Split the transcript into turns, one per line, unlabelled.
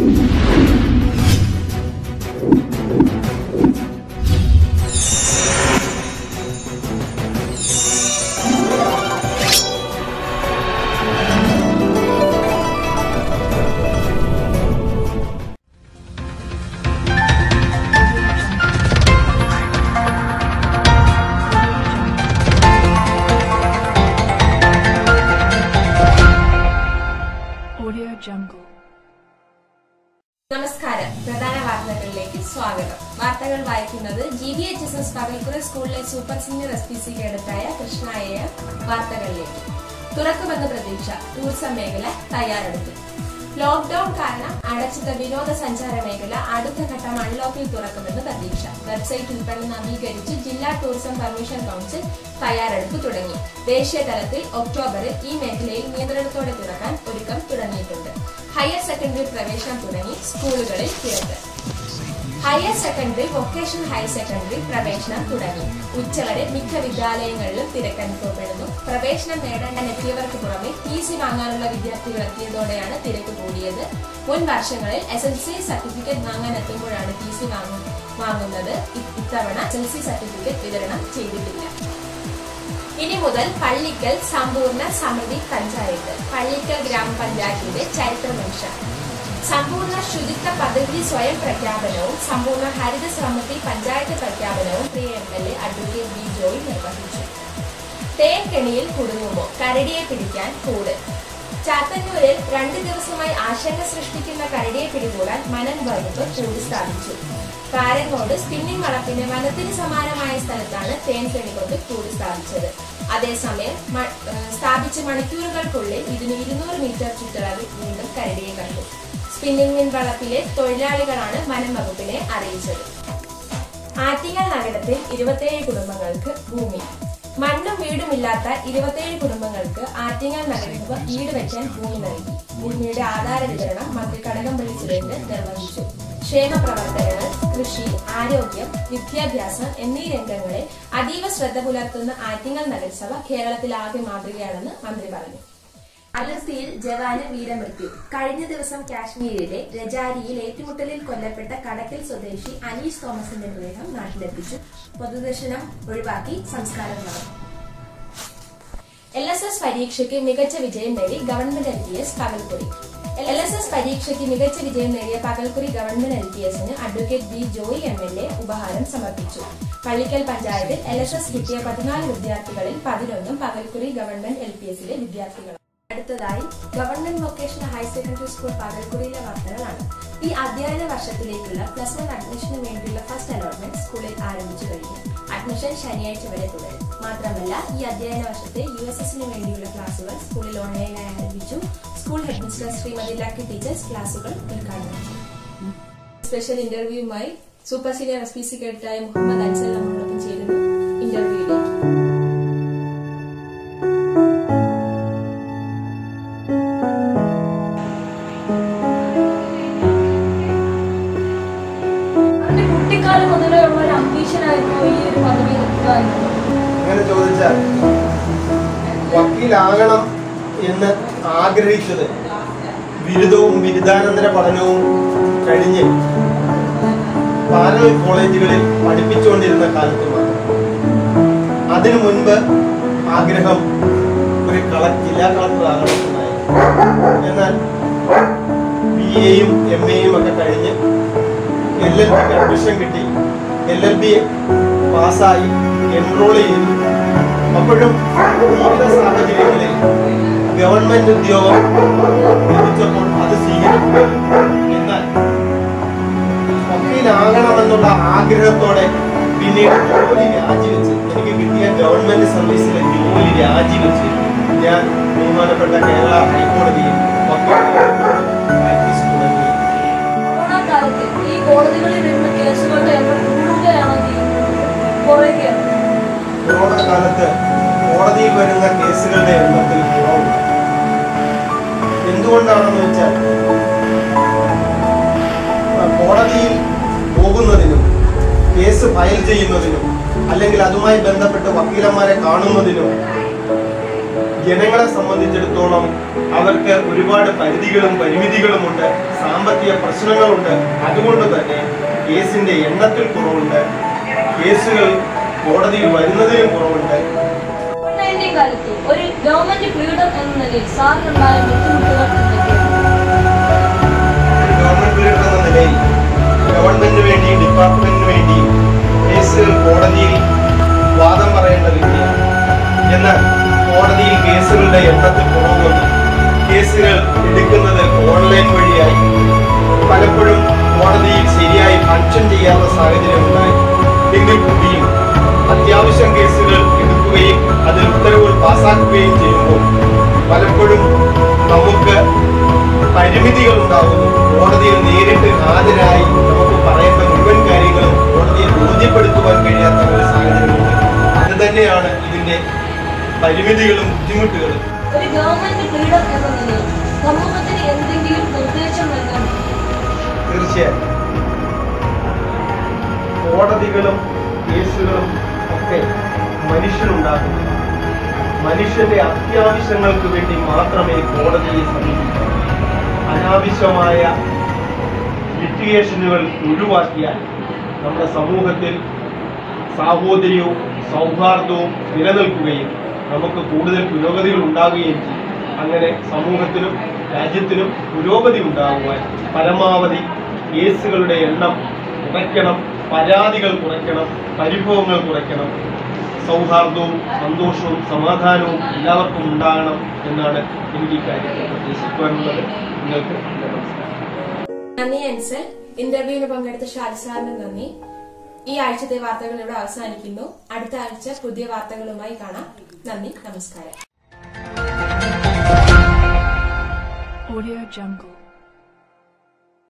Audio Jungle.
നമസ്കാരം പ്രധാന വാർത്തകളിലേക്ക് സ്വാഗതം വാർത്തകൾ വായിക്കുന്നത് G V H S S പകൽക്കുറ സ്കൂളിലെ super senior S P C കേഡറ്റായ കൃഷ്ണായ വാർത്തകളിലേക്ക് തുറക്കുമെന്ന് പ്രതീക്ഷ ടൂറിസം മേഖല തയ്യാറെടുത്തു ലോക്ഡൌൺ കാരണം അടച്ചിട്ട വിനോദസഞ്ചാര മേഖല അടുത്ത ഘട്ടം അൺലോക്കിൽ തുറക്കുമെന്ന് പ്രതീക്ഷ വെബ്സൈറ്റ് ഉൾപ്പെടെ നവീകരിച്ച് ജില്ലാ ടൂറിസം പെർമിഷൻ കൌൺസിൽ തയ്യാറെടുപ്പ് തുടങ്ങി ദേശീയ തലത്തിൽ ഒക്ടോബറിൽ ഈ മേഖലയിൽ നിയന്ത്രണത്തോടെ തുറക്കാൻ ഒരുക്കം തുടങ്ങിയിട്ടുണ്ട് ഹയർ സെക്കൻഡറി പ്രവേശനം തുടങ്ങി സ്കൂളുകളിൽ തിരക്ക് higher secondary vocational higher secondary പ്രവേശനം തുടങ്ങി ഉച്ചവരെ മിക്ക വിദ്യാലയങ്ങളിലും തിരക്കനുഭവപ്പെടുന്നു പ്രവേശനം നേടാൻ എത്തിയവർക്ക് പുറമെ ടി സി വാങ്ങാനുള്ള വിദ്യാർത്ഥികൾ എത്തിയതോടെയാണ് തിരക്ക് കൂടിയത് മുൻ വർഷങ്ങളിൽ എസ് എൽ സി സർട്ടിഫിക്കറ്റ് വാങ്ങാൻ എത്തുമ്പോഴാണ് ടി സി വാങ്ങുന്നത് ഇ- ഇത്തവണ എസ് എൽ സി സർട്ടിഫിക്കറ്റ് വിതരണം ചെയ്തിട്ടില്ല ഇനി മുതൽ പള്ളിക്കൽ സമ്പൂർണ്ണ സമിതി പഞ്ചായത്ത് പള്ളിക്കൽ ഗ്രാമപഞ്ചായത്തിന്റെ ചരിത്ര നിമിഷം സമ്പൂർണ്ണ ശുചിത്വ പദ്ധതി സ്വയം പ്രഖ്യാപനവും സമ്പൂർണ്ണ ഹരിത സമിതി പഞ്ചായത്ത് പ്രഖ്യാപനവും പ്രിയ M L A advocate B Joy നിർവഹിച്ചു തേൻകെണിയിൽ കുടുങ്ങുമോ കരടിയെ പിടിക്കാൻ കൂട് ചാത്തന്നൂരിൽ രണ്ട് ദിവസമായി ആശങ്ക സൃഷ്ടിക്കുന്ന കരടിയെ പിടികൂടാൻ വനം വകുപ്പ് കൂടി സ്ഥാപിച്ചു കാരങ്ങോട് സ്പിന്നിംഗ് വളപ്പിന് വനത്തിന് സമാനമായ സ്ഥലത്താണ് തേൻകെണി കൊണ്ട് കൂടി സ്ഥാപിച്ചത് അതേസമയം മ- ഏഹ് സ്ഥാപിച്ച മണിക്കൂറുകൾക്കുള്ളിൽ ഇതിന് ഇരുന്നൂറ് മീറ്റർ ചുറ്റളവിൽ വീണ്ടും കരടിയെ കണ്ടു സ്പിന്നിംഗ് മിൻ വളപ്പിലെ തൊഴിലാളികളാണ് വനം വകുപ്പിനെ അറിയിച്ചത് ആറ്റിങ്ങൽ നഗരത്തിൽ ഇരുപത്തിയേഴ് കുടുംബങ്ങൾക്ക് ഭൂമി മണ്ണും വീടുമില്ലാത്ത ഇരുപത്തിയേഴ് കുടുംബങ്ങൾക്ക് ആറ്റിങ്ങൽ നഗരസഭ വീട് വെക്കാൻ ഭൂമി നൽകി ഭൂമിയുടെ ആധാര വിതരണം മന്ത്രി കടകംപള്ളി സുരേന്ദ്രൻ നിർവഹിച്ചു ക്ഷേമ പ്രവർത്തനങ്ങൾ കൃഷി ആരോഗ്യം വിദ്യാഭ്യാസം എന്നീ രംഗങ്ങളിൽ അതീവ ശ്രദ്ധ പുലർത്തുന്ന ആറ്റിങ്ങൽ നഗരസഭ കേരളത്തിലാകെ മാതൃകയാണെന്ന് മന്ത്രി പറഞ്ഞു അതിർത്തിയിൽ ജവാന് വീരമൃത്യു കഴിഞ്ഞ ദിവസം കാശ്മീരിലെ രജാരിയിൽ ഏറ്റുമുട്ടലിൽ കൊല്ലപ്പെട്ട കടക്കൽ സ്വദേശി അനീഷ് തോമസിന്റെ മൃതദേഹം നാട്ടിലെത്തിച്ചു പൊതുദർശനം ഒഴിവാക്കി സംസ്കാരം നടന്നു എൽ എസ് എസ് പരീക്ഷയ്ക്ക് മികച്ച വിജയം നേടി government L T S Pakalkuri L S S പരീക്ഷയ്ക്ക് മികച്ച വിജയം നേടിയ പകൽക്കുറി ഗവൺമെന്റ് എൽ ടി എസിന് advocate B Joy M L A ഉപഹാരം സമർപ്പിച്ചു പള്ളിക്കൽ പഞ്ചായത്തിൽ എൽ എസ് എസ് കിട്ടിയ പതിനാല് വിദ്യാർത്ഥികളിൽ പതിനൊന്നും പകൽക്കുറി ഗവൺമെന്റ് എൽ പി എസിലെ വിദ്യാർത്ഥികളാണ് അടുത്തതായി government vocational higher secondary school പകൽക്കുറിയിലെ വാർത്തകളാണ് ഈ അധ്യയന വർഷത്തിലേക്കുള്ള പ്ലസ് വൺ അഡ്മിഷന് വേണ്ടിയുള്ള ഫസ്റ്റ് അലോട്ട്മെന്റ് സ്കൂളിൽ ആരംഭിച്ചു കഴിഞ്ഞു അഡ്മിഷൻ ശനിയാഴ്ച വരെ തുടരും മാത്രമല്ല ഈ അധ്യയന വർഷത്തെ യു എസ് എസിന് വേണ്ടിയുള്ള ക്ലാസുകൾ സ്കൂളിൽ ഓൺലൈനായി ആരംഭിച്ചു school head mister Shrimati Lucky teachers ക്ലാസുകൾ ഉദ്ഘാടനം ചെയ്തു സ്പെഷ്യൽ ഇന്റർവ്യൂവുമായി super senior S P C കേഡറ്റായ മുഹമ്മദ് അൻസൽ നമ്മളോടൊപ്പം ചേരുന്നു ഇന്റർവ്യൂയിലേക്ക്
അവന്റെ കുട്ടിക്കാലം മുതലേ ഉള്ള ഒരു അംബീഷനായിരുന്നു ഈ ഒരു പദവി എത്തുക എന്നുള്ളത്
അങ്ങനെ ചോദിച്ചാൽ വക്കീലാകണം എന്ന് ആഗ്രഹിച്ചത് ബിരുദവും ബിരുദാനന്തര പഠനവും കഴിഞ്ഞ് പാരലൽ കോളേജുകളിൽ പഠിപ്പിച്ചുകൊണ്ടിരുന്ന കാലത്ത് മാത്രം അതിനു മുൻപ് ആഗ്രഹം ഒരു കള ജില്ലാ കളക്ടർ ആകണമെന്നായിരുന്നു എന്നാൽ ബി എയും എം എയും ഒക്കെ കഴിഞ്ഞ് എൽ എൽ ബിക്ക് അഡ്മിഷൻ കിട്ടി എൽ എൽ ബി പാസ്സായി എൻറോൾ ചെയ്തു അപ്പോഴും വിവിധ സാഹചര്യങ്ങളിൽ ഗവൺമെന്റ് ഉദ്യോഗം ലഭിച്ചപ്പോൾ അത് സ്വീകരിച്ചു എന്നാൽ വക്കീലാകണമെന്നുള്ള ആഗ്രഹത്തോടെ പിന്നീട് ജോലി രാജിവെച്ച് എനിക്ക് കിട്ടിയ ഗവൺമെന്റ് സർവീസിലെ ജോലി രാജിവെച്ച് ഞാൻ ബഹുമാനപ്പെട്ട കേരള ഹൈക്കോടതിയിൽ വക്കീൽ പ്രാക്ടീസ് തുടങ്ങി
കൊറോണ കാലത്ത് ഈ കോടതികളിൽ വരുന്ന കേസുകളുടെ എണ്ണം കൂടുകയാണോ ചെയ്യുന്നത് കുറയുകയാണ്
കൊറോണ കാലത്ത് കോടതിയിൽ വരുന്ന കേസുകളുടെ എണ്ണത്തിൽ കുറവുണ്ട് എന്തുകൊണ്ടാണെന്ന് വെച്ചാൽ ആ, കോടതിയിൽ പോകുന്നതിനും കേസ് ഫയൽ ചെയ്യുന്നതിനും അല്ലെങ്കിൽ അതുമായി ബന്ധപ്പെട്ട് വക്കീലന്മാരെ കാണുന്നതിനും ജനങ്ങളെ സംബന്ധിച്ചിടത്തോളം അവർക്ക് ഒരുപാട് പരിധികളും പരിമിതികളുമുണ്ട് സാമ്പത്തിക പ്രശ്നങ്ങളുണ്ട് അതുകൊണ്ട് തന്നെ കേസിന്റെ എണ്ണത്തിൽ കുറവുണ്ട് കേസുകൾ കോടതിയിൽ വരുന്നതിലും കുറവുണ്ട്
കോവിഡ് നയൻറ്റീൻ കാലത്ത് ഒരു ഗവൺമെന്റ് പീഡം എന്ന നിലയിൽ സാറിനുണ്ടായ ബുദ്ധിമുട്ടുകൾ എന്തൊക്കെയാണ്
ഒരു ഗവൺമെന്റ് പീരീഡ് എന്ന നിലയിൽ ഗവൺമെന്റിന് വേണ്ടിയും ഡിപ്പാർട്ട്മെന്റിന് വേണ്ടിയും കേസുകൾ കോടതിയിൽ വാദം പറയേണ്ട വ്യക്തിയാണ് എന്നാൽ കോടതിയിൽ കേസുകളുടെ എണ്ണത്തിൽ കുറവ് വന്നു കേസുകൾ എടുക്കുന്നത് ഓൺലൈൻ വഴിയായി പലപ്പോഴും കോടതിയിൽ ശരിയായി ഫങ്ഷൻ ചെയ്യാത്ത സാഹചര്യം ഉണ്ടായി എങ്കിൽ കൂടിയും അത്യാവശ്യം കേസുകൾ എടുക്കുകയും അതിൽ ഉത്തരവുകൾ പാസാക്കുകയും ചെയ്യുമ്പോൾ പലപ്പോഴും നമുക്ക് പരിമിതികൾ ഉണ്ടാകുന്നു കോടതിയിൽ നേരിട്ട് ഹാജരായി നമുക്ക് പറയേണ്ട മുഴുവൻ കാര്യങ്ങളും കോടതിയെ ബോധ്യപ്പെടുത്തുവാൻ കഴിയാത്ത ഒരു സാഹചര്യമുണ്ട് അത് തന്നെയാണ് ഇതിന്റെ പരിമിതികളും ബുദ്ധിമുട്ടുകളും
ഒരു ഗവൺമെന്റ് പീഡം എന്ന നിലയിൽ സമൂഹത്തിന് എന്തെങ്കിലും നിർദ്ദേശം നൽകാൻ
തീർച്ചയായും കോടതികളും കേസുകളും ഒക്കെ മനുഷ്യനുണ്ടാക്കുന്നു മനുഷ്യന്റെ അത്യാവശ്യങ്ങൾക്ക് വേണ്ടി മാത്രമേ കോടതിയെ സമീപിക്കൂ അനാവശ്യമായ ലിറ്റിഗേഷനുകൾ ഒഴിവാക്കിയാൽ നമ്മുടെ സമൂഹത്തിൽ സാഹോദര്യവും സൗഹാർദ്ദവും നിലനിൽക്കുകയും നമുക്ക് കൂടുതൽ പുരോഗതികൾ ഉണ്ടാവുകയും ചെയ്യും അങ്ങനെ സമൂഹത്തിനും രാജ്യത്തിനും പുരോഗതി ഉണ്ടാകുവാൻ പരമാവധി കേസുകളുടെ എണ്ണം കുറയ്ക്കണം പരാതികൾ കുറയ്ക്കണം പരിഭവങ്ങൾ കുറയ്ക്കണം സൗഹാർദ്ദവും സന്തോഷവും സമാധാനവും എല്ലാവർക്കും ഉണ്ടാകണം എന്നാണ് എനിക്ക് ഈ കാര്യത്തിൽ നിർദ്ദേശിക്കുവാനുള്ളത് നിങ്ങൾക്ക് എൻ്റെ നമസ്കാരം
നന്ദി അൻസൽ ഇന്റർവ്യൂവിന് പങ്കെടുത്ത ഷാജി സാറിന് നന്ദി ഈ ആഴ്ചത്തെ വാർത്തകൾ ഇവിടെ അവസാനിക്കുന്നു അടുത്ത ആഴ്ച പുതിയ വാർത്തകളുമായി കാണാം നന്ദി നമസ്കാരം
Audio Jungle.